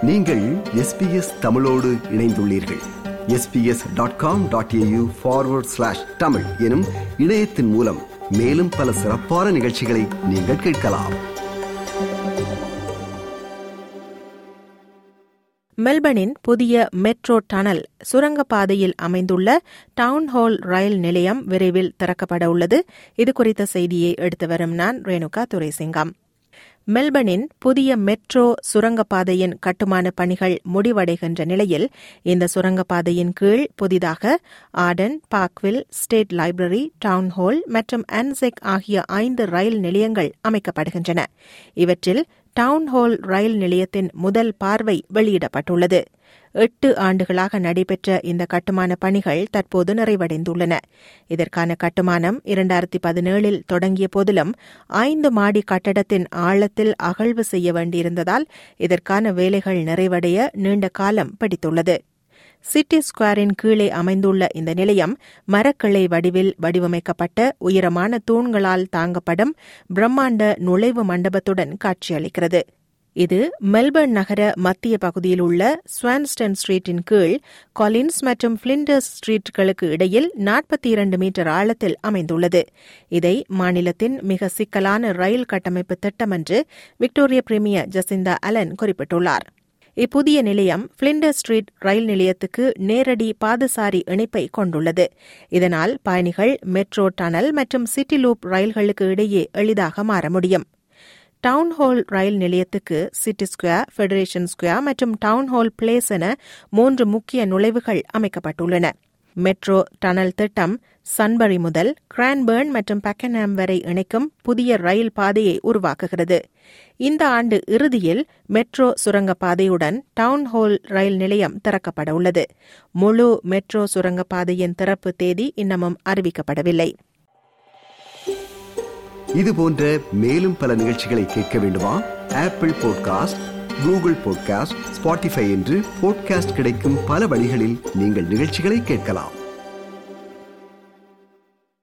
நீங்கள் எஸ்பிஎஸ் தமிழோடு இணைந்துள்ளீர்கள் SBS dot com dot AU forward slash Tamil எனும் இணையத்தின் மூலம் மேலும் பல சிறப்பான நிகழ்ச்சிகளை நீங்கள் கேட்கலாம் மெல்பர்னின் புதிய மெட்ரோ டனல் சுரங்கப்பாதையில் அமைந்துள்ள டவுன் ஹால் ரயில் நிலையம் விரைவில் திறக்கப்பட உள்ளது இது குறித்த செய்தியை எடுத்து வரும் நான் ரேணுகா துரைசிங்கம் மெல்பர்னின் புதிய மெட்ரோ சுரங்கப்பாதையின் கட்டுமான பணிகள் முடிவடைகின்ற நிலையில் இந்த சுரங்கப்பாதையின் கீழ் புதிதாக Arden Parkville State Library Town Hall மற்றும் அன்செக் ஆகிய ஐந்து ரயில் நிலையங்கள் அமைக்கப்படுகின்றன இவற்றில் டவுன் ஹால் ரயில் நிலையத்தின் முதல் பார்வை வெளியிடப்பட்டுள்ளது எட்டு ஆண்டுகளாக நடைபெற்ற இந்த கட்டுமான பணிகள் தற்போது நிறைவடைந்துள்ளன இதற்கான கட்டுமானம் இரண்டாயிரத்தி பதினேழில் தொடங்கிய போதிலும் ஐந்து மாடி கட்டடத்தின் ஆழத்தில் அகழ்வு செய்ய வேண்டியிருந்ததால் இதற்கான வேலைகள் நிறைவடைய நீண்ட காலம் பிடித்துள்ளது சிட்டி ஸ்கொயரின் கீழே அமைந்துள்ள இந்த நிலையம் மரக்கிளை வடிவில் வடிவமைக்கப்பட்ட உயரமான தூண்களால் தாங்கப்படும் பிரம்மாண்ட நுழைவு மண்டபத்துடன் காட்சியளிக்கிறது இது மெல்பர்ன் நகர மத்திய பகுதியில் உள்ள ஸ்வான்ஸ்டன் ஸ்ட்ரீட்டின் கீழ் கொலின்ஸ் மற்றும் பிளிண்டர்ஸ் ஸ்ட்ரீட்களுக்கு இடையில் நாற்பத்தி இரண்டு மீட்டர் ஆழத்தில் அமைந்துள்ளது இதை மாநிலத்தின் மிக சிக்கலான ரயில் கட்டமைப்பு திட்டம் என்று விக்டோரிய பிரிமியர் ஜசிந்தா அலன் குறிப்பிட்டுள்ளார் இப்புதிய நிலையம் பிளிண்டர் ஸ்ட்ரீட் ரயில் நிலையத்துக்கு நேரடி பாதசாரி இணைப்பை கொண்டுள்ளது இதனால் பயணிகள் மெட்ரோ டனல் மற்றும் சிட்டி லூப் ரயில்களுக்கு இடையே எளிதாக மாற முடியும் டவுன் ஹால் ரயில் நிலையத்துக்கு சிட்டி ஸ்கொயர் ஃபெடரேஷன் ஸ்கொயர் மற்றும் டவுன் ஹால் பிளேஸ் என மூன்று முக்கிய நுழைவுகள் அமைக்கப்பட்டுள்ளன மெட்ரோ டனல் திட்டம் சன்பரி முதல் கிரான்பர்ன் மற்றும் பக்கன்ஹாம் வரை இணைக்கும் புதிய ரயில் பாதையை உருவாக்குகிறது இந்த ஆண்டு இறுதியில் மெட்ரோ சுரங்கப்பாதையுடன் டவுன் ஹால் ரயில் நிலையம் திறக்கப்பட உள்ளது முழு மெட்ரோ சுரங்கப்பாதையின் திறப்பு தேதி இன்னமும் அறிவிக்கப்படவில்லை இது போன்ற மேலும் பல நிகழ்ச்சிகளை கேட்க வேண்டுமா Apple podcast Google podcast Spotify என்று பாட்காஸ்ட் கிடைக்கும் பல வழிகளில் நீங்கள் நிகழ்ச்சிகளை கேட்கலாம்